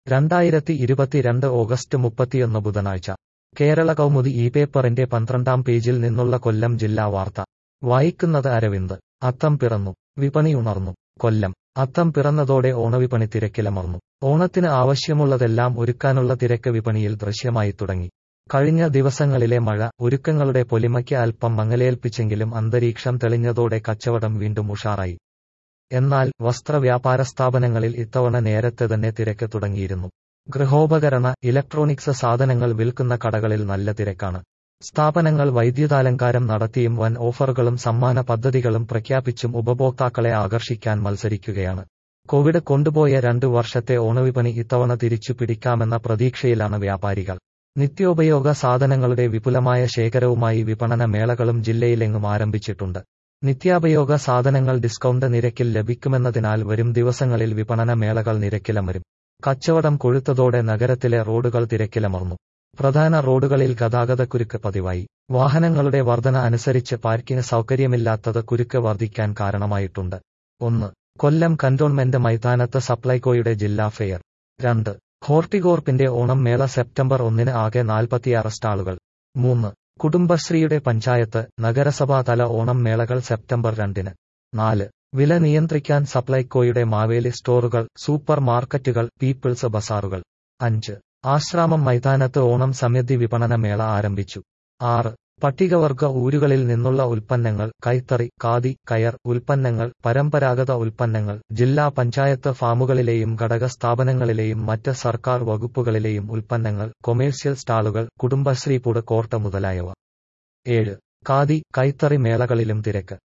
രണ്ടായിരത്തി ഇരുപത്തിരണ്ട് ഓഗസ്റ്റ് മുപ്പത്തിയൊന്ന് ബുധനാഴ്ച കേരള കൗമുദി ഈ പേപ്പറിന്റെ പന്ത്രണ്ടാം പേജിൽ നിന്നുള്ള കൊല്ലം ജില്ലാ വാർത്ത വായിക്കുന്നത് അരവിന്ദ് അത്തം പിറന്നു വിപണി ഉണർന്നു കൊല്ലം അത്തം പിറന്നതോടെ ഓണവിപണി തിരക്കിലമർന്നു ഓണത്തിന് ആവശ്യമുള്ളതെല്ലാം ഒരുക്കാനുള്ള തിരക്ക് വിപണിയിൽ ദൃശ്യമായി തുടങ്ങി കഴിഞ്ഞ ദിവസങ്ങളിലെ മഴ ഒരുക്കങ്ങളുടെ പൊലിമയ്ക്ക് അല്പം മങ്ങലേൽപ്പിച്ചെങ്കിലും അന്തരീക്ഷം തെളിഞ്ഞതോടെ കച്ചവടം വീണ്ടും ഉഷാറായി എന്നാൽ വസ്ത്രവ്യാപാര സ്ഥാപനങ്ങളിൽ ഇത്തവണ നേരത്തെ തന്നെ തിരക്ക് തുടങ്ങിയിരുന്നു ഗൃഹോപകരണ ഇലക്ട്രോണിക്സ് സാധനങ്ങൾ വിൽക്കുന്ന കടകളിൽ നല്ല തിരക്കാണ് സ്ഥാപനങ്ങൾ വൈദ്യുതാലങ്കാരം നടത്തിയും വൻ ഓഫറുകളും സമ്മാന പദ്ധതികളും പ്രഖ്യാപിച്ചും ഉപഭോക്താക്കളെ ആകർഷിക്കാൻ മത്സരിക്കുകയാണ് കോവിഡ് കൊണ്ടുപോയ രണ്ടു വർഷത്തെ ഓണവിപണി ഇത്തവണ തിരിച്ചു പിടിക്കാമെന്ന പ്രതീക്ഷയിലാണ് വ്യാപാരികൾ നിത്യോപയോഗ സാധനങ്ങളുടെ വിപുലമായ ശേഖരവുമായി വിപണന മേളകളും ജില്ലയിലെങ്ങും ആരംഭിച്ചിട്ടുണ്ട് നിത്യോപയോഗ സാധനങ്ങൾ ഡിസ്കൗണ്ട് നിരക്കിൽ ലഭിക്കുമെന്നതിനാൽ വരും ദിവസങ്ങളിൽ വിപണന മേളകൾ നിരക്കിലമരും കച്ചവടം കൊഴുത്തതോടെ നഗരത്തിലെ റോഡുകൾ തിരക്കിലമർന്നു പ്രധാന റോഡുകളിൽ ഗതാഗതക്കുരുക്ക് പതിവായി വാഹനങ്ങളുടെ വർധന അനുസരിച്ച് പാർക്കിംഗ് സൗകര്യമില്ലാത്തത് കുരുക്ക് വർദ്ധിക്കാൻ കാരണമായിട്ടുണ്ട് ഒന്ന് കൊല്ലം കന്റോൺമെന്റ് മൈതാനത്ത് സപ്ലൈകോയുടെ ജില്ലാ ഫെയർ രണ്ട് ഹോർട്ടികോർപ്പിന്റെ ഓണം മേള സെപ്റ്റംബർ ഒന്നിന് ആകെ നാൽപ്പത്തിയാറ് സ്റ്റാളുകൾ മൂന്ന് കുടുംബശ്രീയുടെ പഞ്ചായത്ത് നഗരസഭാ തല ഓണം മേളകൾ സെപ്റ്റംബർ രണ്ടിന് നാല് വില നിയന്ത്രിക്കാൻ സപ്ലൈകോയുടെ മാവേലി സ്റ്റോറുകൾ സൂപ്പർ മാർക്കറ്റുകൾ പീപ്പിൾസ് ബസാറുകൾ അഞ്ച് ആശ്രാമം മൈതാനത്ത് ഓണം സമൃദ്ധി വിപണന മേള ആരംഭിച്ചു ആറ് പട്ടികവർഗ ഊരുകളിൽ നിന്നുള്ള ഉൽപ്പന്നങ്ങൾ കൈത്തറി ഖാദി കയർ ഉൽപ്പന്നങ്ങൾ പരമ്പരാഗത ഉൽപ്പന്നങ്ങൾ ജില്ലാ പഞ്ചായത്ത് ഫാമുകളിലെയും ഘടക സ്ഥാപനങ്ങളിലെയും മറ്റ് സർക്കാർ വകുപ്പുകളിലെയും ഉൽപ്പന്നങ്ങൾ കൊമേഴ്സ്യൽ സ്റ്റാളുകൾ കുടുംബശ്രീ ഫുഡ് കോർട്ട് മുതലായവ ഏഴ് ഖാദി കൈത്തറി മേളകളിലും തിരക്ക്